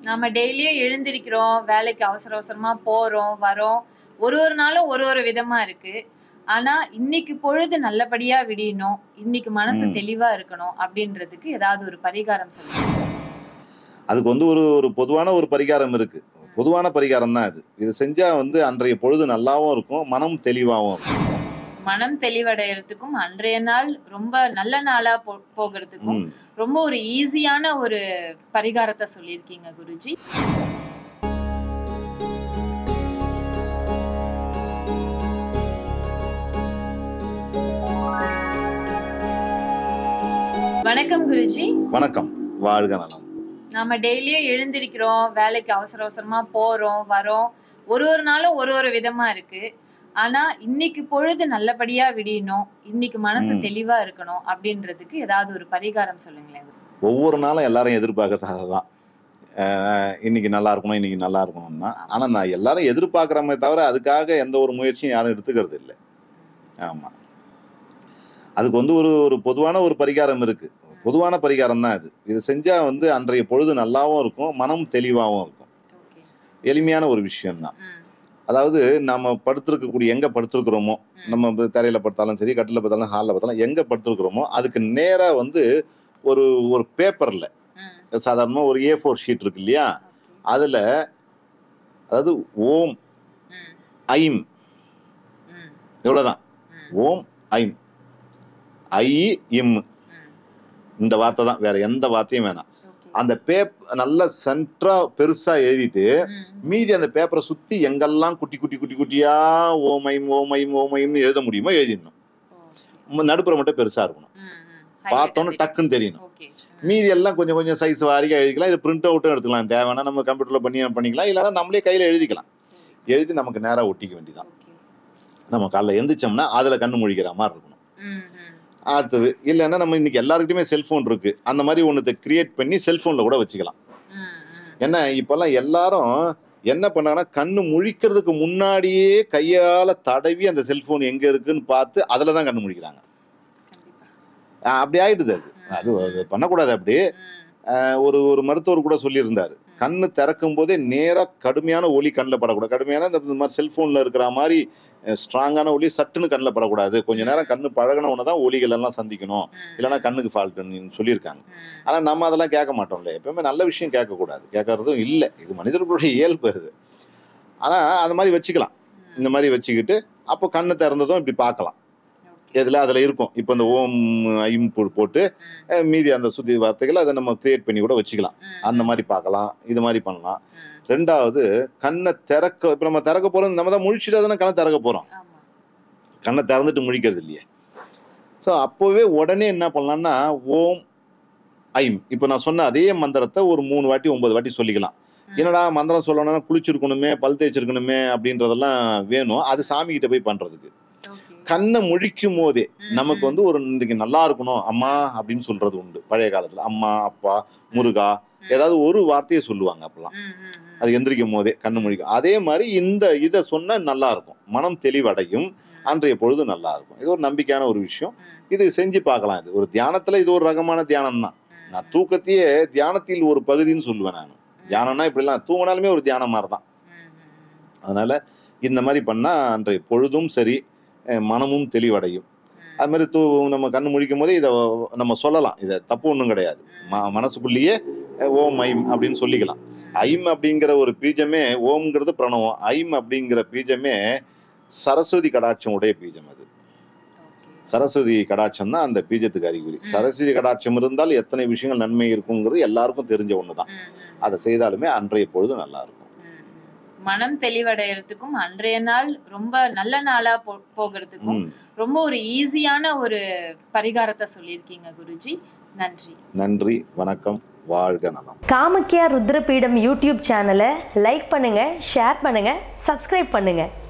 நாம டெய்லியும் எழுந்திருக்கிறோம் வேலைக்கு அவசர அவசரமா போறோம் வரோம் ஒரு ஒரு நாளும் ஒரு ஒரு விதமா இருக்கு ஆனா இன்னைக்கு பொழுது நல்லபடியா விடியணும் இன்னைக்கு மனசு ம். தெளிவா இருக்கணும் அப்படின்றதுக்கு ஏதாவது ஒரு பரிகாரம் சொல்லுங்க அதுக்கு வந்து ஒரு ஒரு பொதுவான ஒரு பரிகாரம் இருக்கு பொதுவான பரிகாரம் தான் இது இது செஞ்சா வந்து அன்றைய பொழுது நல்லாவும் இருக்கும் மனம் தெளிவாகவும் இருக்கும் மனம் தெளிவடைறதுக்கும் அன்றைய நாள் ரொம்ப நல்ல நாளா போ- போகிறதுக்கும் ம். ரொம்ப ஒரு ஈஸியான ஒரு பரிகாரத்தை சொல்லியிருக்கீங்க குருஜி வணக்கம் குருஜி வணக்கம் வாழ்க நலம் நாம டெய்லியும் எழுந்திருக்கிறோம் வேலைக்கு அவசர அவசரமா போறோம் வரோம் ஒரு ஒரு நாளும் ஒரு ஒரு விதமா இருக்கு ஆனா இன்னைக்கு பொழுது நல்லபடியா விடியணும் இன்னைக்கு மனசு ம். தெளிவா இருக்கணும் அப்படின்றதுக்கு ஏதாவது ஒரு பரிகாரம் சொல்லுங்களேன் ஒவ்வொரு நாளும் எல்லாரும் எதிர்பார்க்கறது தான் இன்னைக்கு நல்லா இருக்கணும் இன்னைக்கு நல்லா இருக்கணும்னா ஆனா நான் எல்லாரும் எதிர்பார்க்குறமே தவிர அதுக்காக எந்த ஒரு முயற்சியும் யாரும் எடுத்துக்கிறது இல்லை ஆமா அதுக்கு வந்து ஒரு ஒரு பொதுவான ஒரு பரிகாரம் இருக்கு பொதுவான பரிகாரம் தான் இது இது செஞ்சா வந்து அன்றைய பொழுது நல்லாவும் இருக்கும் மனம் தெளிவாகவும் இருக்கும் ஓகே எளிமையான ஒரு விஷயம்தான் ம் அதாவது நம்ம படுத்திருக்கக்கூடிய எங்க படுத்திருக்கிறோமோ ம். நம்ம இப்ப தரையில படுத்தாலும் சரி கட்டில படுத்தாலும் ஹாலில் படுத்தாலும் எங்க படுத்திருக்கிறோமோ அதுக்கு நேரா வந்து ஒரு ஒரு பேப்பர்ல ம் சாதாரணமா ஒரு ஏ ஃபோர் ஷீட் இருக்கு இல்லையா ஓகே அதுல அதாவது ஓம் ம் ஐம் ம் இவ்வளவுதான் ம் ஓம் ஐம் ஐ இம் ம் இந்த வார்த்தை தான் வேற எந்த வார்த்தையும் வேணாம் ஓகே அந்த பேப் நல்ல சென்டரா பெருசா எழுதிட்டு ம் மீதி அந்த பேப்பரை சுத்தி எங்கெல்லாம் குட்டி குட்டி குட்டி குட்டியா ஓமைம் ஓமைம் ஓமைம்னு எழுத முடியுமோ எழுதிடணும் ஓகே ம- நடுப்புற மட்டும் பெருசா இருக்கணும் ம் ம் பார்த்தோன்னே Highlight டக்குன்னு தெரியணும் ஓகே மீதி எல்லாம் கொஞ்சம் கொஞ்சம் சைஸ் வாரிగా எழுதிக்கலாம் இது பிரிண்ட் அவுட்டும் எடுத்துக்கலாம் தேவைன்னா நம்ம கம்ப்யூட்டர்ல பண்ணி பண்ணிக்கலாம் இல்லைன்னா நம்மளே கையில எழுதிக்கலாம் சரி எழுதி நமக்கு நேரா ஒட்டிக்க வேண்டியதான் ஓகே நம்ம காலைல எந்திரிச்சோம்னா அதுல கண்ணு முழிக்கிற மாதிரி இருக்கணும் ம் ம் அடுத்தது இல்லைன்னா நம்ம இன்னைக்கு எல்லாருக்கிட்டையுமே செல்போன் இருக்கு அந்த மாதிரி ஒன்றத்தை கிரியேட் பண்ணி செல்போன்ல கூட வச்சுக்கலாம் ம் ம் ஏன்னா இப்பெல்லாம் எல்லாரும் என்ன பண்ணாங்கன்னா கண்ணு முழிக்கிறதுக்கு முன்னாடியே கையால தடவி அந்த செல்போன் எங்க இருக்குன்னு பார்த்து அதுல தான் கண்ணு முழிக்கிறாங்க கண்டிப்பா ஆஹ் அப்படி ஆயிடுது அது அது அது பண்ணக்கூடாது அப்படி ம் ஆஹ் ஒரு ஒரு மருத்துவர் கூட சொல்லியிருந்தாரு கண்ணு திறக்கும் போதே நேரா கடுமையான ஒளி கண்ணில் படக்கூடாது கடுமையான இந்த இந்த மாதிரி செல்போன்ல இருக்கிற மாதிரி ஸ்ட்ராங்கான ஒளி சட்டுன்னு கண்ணில் படக்கூடாது கொஞ்ச நேரம் கண்ணு பழகினவன தான் ஒளிகள் எல்லாம் சந்திக்கணும் ம் இல்லைன்னா கண்ணுக்கு ஃபால்ட்டுன்னு சொல்லியிருக்காங்க ம் ஆனா நம்ம அதெல்லாம் கேட்க மாட்டோம்ல எப்பவுமே நல்ல விஷயம் கேட்கக்கூடாது கேட்கறதும் இல்லை இது மனிதர்களுடைய இயல்பு அது ஆனா அந்த மாதிரி வச்சுக்கலாம் இந்த மாதிரி வச்சுக்கிட்டு அப்போ கண்ணு திறந்ததும் இப்படி பார்க்கலாம் ஓகே எதுல அதுல இருக்கும் இப்போ இந்த ஓம் ஐம் போ- போட்டு ம் அஹ், மீதி அந்த சுத்தி வார்த்தைகளை அதை நம்ம கிரியேட் பண்ணி கூட வச்சுக்கலாம் ம் அந்த மாதிரி பார்க்கலாம் இது மாதிரி பண்ணலாம் ம் ரெண்டாவது கண்ணை திறக்க இப்போ நம்ம திறக்க போறோம் நம்ம தான் முழிச்சுட்டு தானே கண்ணை திறக்க போறோம் ஆமா கண்ணை திறந்துட்டு முழிக்கிறது இல்லையே ஸோ அப்போவே உடனே என்ன பண்ணலாம்னா ஓம் ஐம் இப்போ நான் சொன்ன அதே மந்திரத்தை ஒரு மூணு வாட்டி ஒன்பது வாட்டி சொல்லிக்கலாம் ம். என்னடா மந்திரம் சொல்லணும்னா குளிச்சிருக்கணுமே பல் தேய்ச்சிருக்கணுமே அப்படின்றதெல்லாம் வேணும் அது சாமி கிட்ட போய் பண்றதுக்கு ஓகே கண்ணை முழிக்கும் போதே ம், நமக்கு ம். வந்து ஒரு இன்றைக்கு நல்லா இருக்கணும் அம்மா அப்படின்னு சொல்றது உண்டு பழைய காலத்துல அம்மா அப்பா முருகா ம். ஏதாவது ஒரு வார்த்தையை சொல்லுவாங்க அப்பெல்லாம் ம் ம் ம் அது எந்திரிக்கும் போதே கண்ணு முழிக்கும் அதே மாதிரி இந்த இதை சொன்னா நல்லா இருக்கும் மனம் தெளிவடையும் அன்றைய பொழுது நல்லா இருக்கும் இது ஒரு நம்பிக்கையான ஒரு விஷயம் ம் இது செஞ்சு பார்க்கலாம் இது ஒரு தியானத்துல இது ஒரு ரகமான தியானம் தான் ம் நான் தூக்கத்தையே தியானத்தில் ஒரு பகுதின்னு சொல்லுவேன் நான் தியானம்னா இப்படிலாம் தூங்கினாலுமே ஒரு தியானம் மாதிரி தான் ம் ம் ம் அதனால இந்த மாதிரி பண்ணா அன்றைய பொழுதும் சரி அஹ் மனமும் தெளிவடையும் அது மாதிரி தூ நம்ம கண்ணு முழிக்கும் போதே இதை நம்ம சொல்லலாம் இதை தப்பு ஒன்றும் கிடையாது ம மனசுக்குள்ளேயே அஹ், ஓம் ஐம் அப்படின்னு சொல்லிக்கலாம் ஐம் அப்படிங்கிற ஒரு பீஜமே ஓம்ங்கிறது பிரணவம் ஐம் அப்படிங்கிற பீஜமே சரஸ்வதி கடாட்சம் உடைய பீஜம் அது ஓகே சரஸ்வதி கடாட்சம் தான் அந்த பீஜத்துக்கு அறிகுறி ம். சரஸ்வதி கடாட்சம் இருந்தால் எத்தனை விஷயங்கள் நன்மை இருக்குங்கிறது எல்லாருக்கும் தெரிஞ்ச ஒன்று தான் ம் ம் அதை செய்தாலுமே அன்றைய பொழுது நல்லா இருக்கும் ம், ம். மனம் தெளிவடைறதுக்கும் அன்றைய நாள் ரொம்ப நல்ல நாளா போ- போகிறதுக்கும் ம். ரொம்ப ஒரு ஈஸியான ஒரு பரிகாரத்தை சொல்லியிருக்கீங்க குருஜி நன்றி நன்றி வணக்கம் வாழ்க நலம் காமக்கியா ருத்ரபீடம் யூடியூப் சேனலை லைக் பண்ணுங்கள் ஷேர் பண்ணுங்கள் சப்ஸ்கிரைப் பண்ணுங்கள்